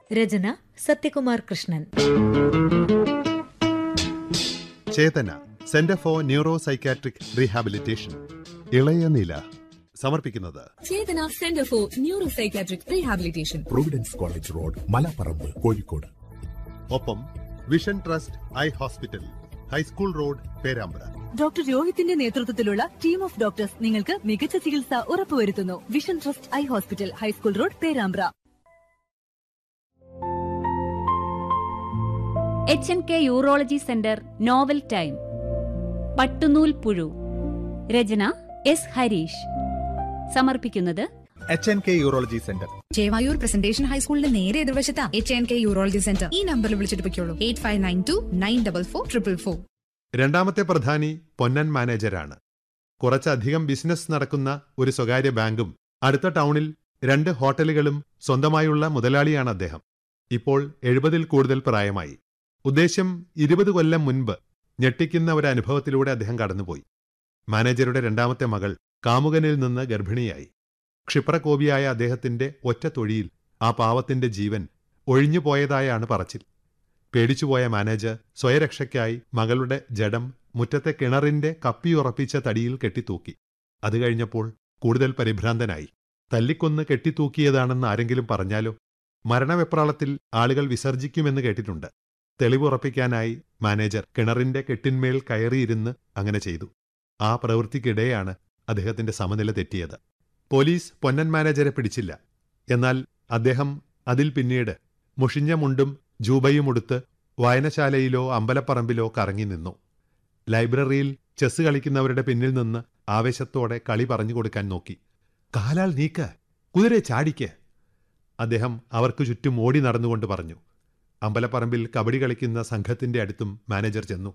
Rachana Sathyakumar Krishnan Chethana centre for neuro psychiatric rehabilitation ഇളയ നില സമർപ്പിക്കുന്നത് Chethana centre for neuro psychiatric rehabilitation providence college road Malaparamba Kozhikode ഒപ്പം vision trust eye hospital high school road Perambra doctor രോഹിത്തിന്റെ നേതൃത്വത്തിലുള്ള team of doctors നിങ്ങൾക്ക് മികച്ച ചികിത്സ ഉറപ്പുവരുത്തുന്നു vision trust eye hospital high school road Perambra H N K urology centre novel time പട്ടുനൂൽ പുഴു രചന എസ് ഹരീഷ് സമർപ്പിക്കുന്നത് H N K urology centre Chevayur presentation ഹൈസ്കൂളിന്റെ നേരെ എതിർവശത്താ H N K urology centre ഈ നമ്പറിൽ വിളിച്ചിട്ട് പൊയ്ക്കോളൂ eight five nine two nine double four triple four രണ്ടാമത്തെ പ്രധാനി പൊന്നൻ മാനേജരാണ് കുറച്ചധികം ബിസിനസ് നടക്കുന്ന ഒരു സ്വകാര്യ ബാങ്കും അടുത്ത ടൗണിൽ രണ്ട് ഹോട്ടലുകളും സ്വന്തമായുള്ള മുതലാളിയാണ് അദ്ദേഹം ഇപ്പോൾ എഴുപതിൽ കൂടുതൽ പ്രായമായി ഉദ്ദേശ്യം ഇരുപത് കൊല്ലം മുൻപ് ഞെട്ടിക്കുന്ന ഒരു അനുഭവത്തിലൂടെ അദ്ദേഹം കടന്നുപോയി മാനേജരുടെ രണ്ടാമത്തെ മകൾ കാമുകനിൽ നിന്ന് ഗർഭിണിയായി ക്ഷിപ്രകോപിയായ അദ്ദേഹത്തിന്റെ ഒറ്റ തൊഴിയിൽ ആ പാവത്തിന്റെ ജീവൻ ഒഴിഞ്ഞുപോയതായാണ് പറച്ചിൽ പേടിച്ചുപോയ മാനേജർ സ്വയരക്ഷയ്ക്കായി മകളുടെ ജഡം മുറ്റത്തെ കിണറിന്റെ കപ്പിയുറപ്പിച്ച തടിയിൽ കെട്ടിത്തൂക്കി അത് കഴിഞ്ഞപ്പോൾ കൂടുതൽ പരിഭ്രാന്തനായി തല്ലിക്കൊന്ന് കെട്ടിത്തൂക്കിയതാണെന്ന് ആരെങ്കിലും പറഞ്ഞാലോ മരണവെപ്രാളത്തിൽ ആളുകൾ വിസർജിക്കുമെന്ന് കേട്ടിട്ടുണ്ട് തെളിവുറപ്പിക്കാനായി മാനേജർ കിണറിന്റെ കെട്ടിന്മേൽ കയറിയിരുന്ന് അങ്ങനെ ചെയ്തു ആ പ്രവൃത്തിക്കിടെയാണ് അദ്ദേഹത്തിന്റെ സമനില തെറ്റിയത് പോലീസ് പൊന്നൻ മാനേജരെ പിടിച്ചില്ല എന്നാൽ അദ്ദേഹം അതിൽ പിന്നീട് മുഷിഞ്ഞ മുണ്ടും ജൂബയുമുടുത്ത് വായനശാലയിലോ അമ്പലപ്പറമ്പിലോ കറങ്ങി നിന്നു ലൈബ്രറിയിൽ ചെസ് കളിക്കുന്നവരുടെ പിന്നിൽ നിന്ന് ആവേശത്തോടെ കളി പറഞ്ഞു കൊടുക്കാൻ നോക്കി കാലാൽ നീക്ക കുതിരെ ചാടിക്ക് അദ്ദേഹം അവർക്ക് ചുറ്റും ഓടി നടന്നുകൊണ്ട് പറഞ്ഞു അമ്പലപ്പറമ്പിൽ കബഡി കളിക്കുന്ന സംഘത്തിന്റെ അടുത്തും മാനേജർ ചെന്നു